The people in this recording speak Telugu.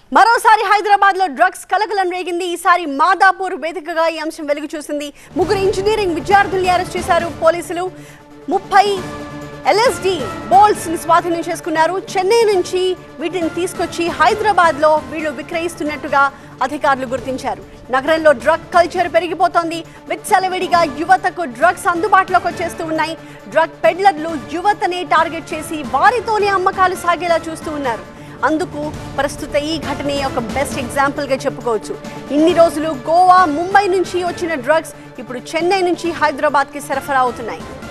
మరోసారి హైదరాబాద్ లో డ్రగ్స్ కలకలం రేగింది ఈసారి మాదాపూర్ వేదికగా ఈ అంశం వెలుగు చూసింది ముగ్గురు ఇంజనీరింగ్ విద్యార్థుల్ని అరెస్ట్ చేశారు పోలీసులు ముప్పై ఎల్ఎస్డి బోల్స్ ని స్వాధీనం చేసుకున్నారు చెన్నై నుంచి వీటిని తీసుకొచ్చి హైదరాబాద్ లో వీళ్ళు విక్రయిస్తున్నట్టుగా అధికారులు గుర్తించారు నగరంలో డ్రగ్ కల్చర్ పెరిగిపోతోంది విచ్చలవిడిగా యువతకు డ్రగ్స్ అందుబాటులోకి వచ్చేస్తూ ఉన్నాయి డ్రగ్ పెడ్లర్లు యువతనే టార్గెట్ చేసి వారితోనే అమ్మకాలు సాగేలా చూస్తూ ఉన్నారు అందుకు ప్రస్తుత ఈ ఘటనే ఒక బెస్ట్ ఎగ్జాంపుల్ గా చెప్పుకోవచ్చు ఇన్ని రోజులు గోవా ముంబై నుంచి వచ్చిన డ్రగ్స్ ఇప్పుడు చెన్నై నుంచి హైదరాబాద్ కి సరఫరా అవుతున్నాయి